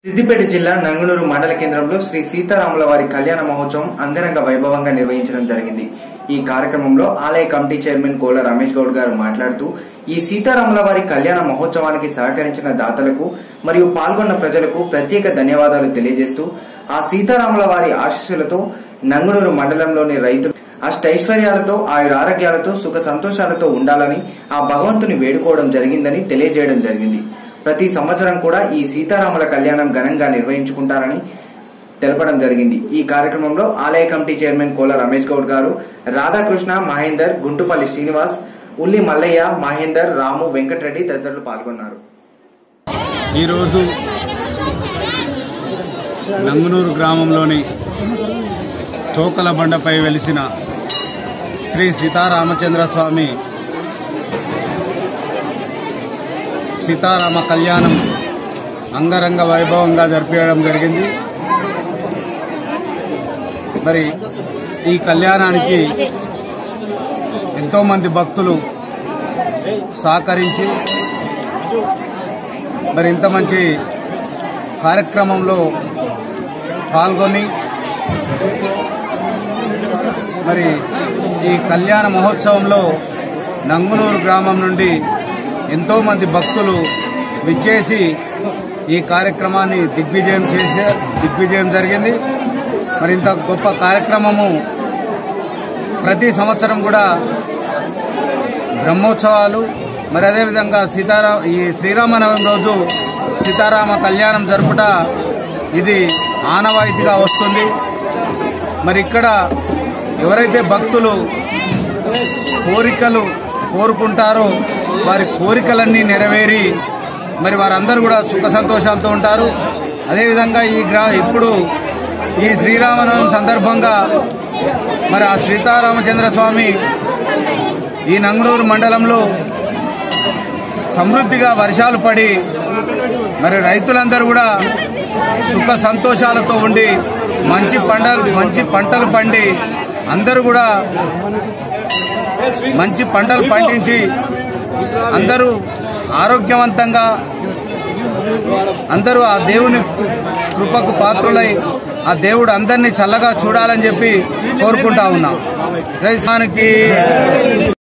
సిద్దిపేట జిల్లా నంగునూరు మండల కేంద్రంలో శ్రీ సీతారాముల వారి కళ్యాణ మహోత్సవం అంగరంగ వైభవంగా నిర్వహించడం జరిగింది ఈ కార్యక్రమంలో ఆలయ కమిటీ చైర్మన్ కోల రమేష్ గౌడ్ గారు మాట్లాడుతూ ఈ సీతారాముల వారి కళ్యాణ మహోత్సవానికి సహకరించిన దాతలకు మరియు పాల్గొన్న ప్రజలకు ప్రత్యేక ధన్యవాదాలు తెలియజేస్తూ ఆ సీతారాముల వారి ఆశీస్సులతో నంగునూరు మండలంలోని రైతులు అష్టైశ్వర్యాలతో ఆయుర ఆరోగ్యాలతో సుఖ సంతోషాలతో ఉండాలని ఆ భగవంతుని వేడుకోవడం జరిగిందని తెలియజేయడం జరిగింది ప్రతి సంవత్సరం కూడా ఈ సీతారాముల కళ్యాణం ఘనంగా నిర్వహించుకుంటారని తెలపడం జరిగింది ఈ కార్యక్రమంలో ఆలయ కమిటీ చైర్మన్ కోల రమేష్ గౌడ్ గారు రాధాకృష్ణ మహేందర్ గుంటుపల్లి శ్రీనివాస్ ఉల్లి మల్లయ్య మహేందర్ రాము వెంకటరెడ్డి తదితరులు పాల్గొన్నారు ఈరోజు నంగునూరు గ్రామంలోని తోకల బండపై వెలిసిన శ్రీ సీతారామచంద్ర స్వామి సీతారామ కళ్యాణం అంగరంగ వైభవంగా జరిపించడం జరిగింది మరి ఈ కళ్యాణానికి ఎంతోమంది భక్తులు సహకరించి మరి ఇంత మంచి కార్యక్రమంలో పాల్గొని మరి ఈ కళ్యాణ మహోత్సవంలో నంగునూరు గ్రామం నుండి ఎంతో మంది భక్తులు విచ్చేసి ఈ కార్యక్రమాన్ని దిగ్విజయం చేసే దిగ్విజయం జరిగింది మరి ఇంత గొప్ప కార్యక్రమము ప్రతి సంవత్సరం కూడా బ్రహ్మోత్సవాలు మరి అదేవిధంగా సీతారా ఈ శ్రీరామనవమి రోజు సీతారామ కళ్యాణం జరుపుట ఇది ఆనవాయితీగా వస్తుంది మరి ఇక్కడ ఎవరైతే భక్తులు కోరికలు కోరుకుంటారో వారి కోరికలన్నీ నెరవేరి మరి వారందరూ కూడా సుఖ సంతోషాలతో ఉంటారు అదేవిధంగా ఈ గ్రా ఇప్పుడు ఈ శ్రీరామనవమి సందర్భంగా మరి ఆ సీతారామచంద్ర స్వామి ఈ నంగనూరు మండలంలో సమృద్ధిగా వర్షాలు పడి మరి రైతులందరూ కూడా సుఖ సంతోషాలతో ఉండి మంచి పంటలు మంచి పంటలు పండి అందరూ కూడా మంచి పంటలు పండించి అందరూ ఆరోగ్యవంతంగా అందరూ ఆ దేవుని కృపకు పాత్రులై ఆ దేవుడు అందరినీ చల్లగా చూడాలని చెప్పి కోరుకుంటా ఉన్నాం దేశానికి